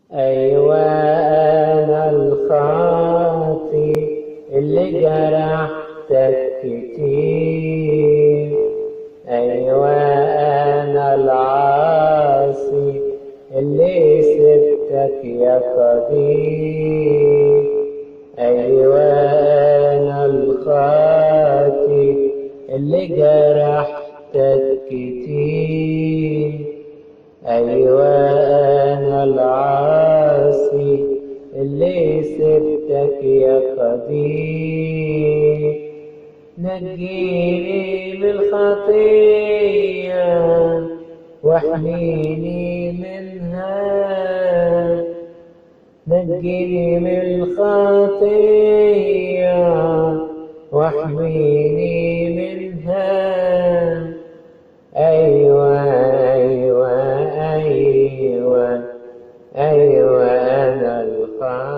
أيوة أنا الخاطي اللي جرحتك كتير أيوة أنا العاصي اللي سبتك يا قدير أيوة أنا الخاطي اللي جرحتك كتير أيوة أنا العاصي اللي سبتك يا قدير نجيني من الخطية واحميني منها نجيني من الخطية واحميني منها أيوة أيوة أيوة أيوة أنا الخاطئ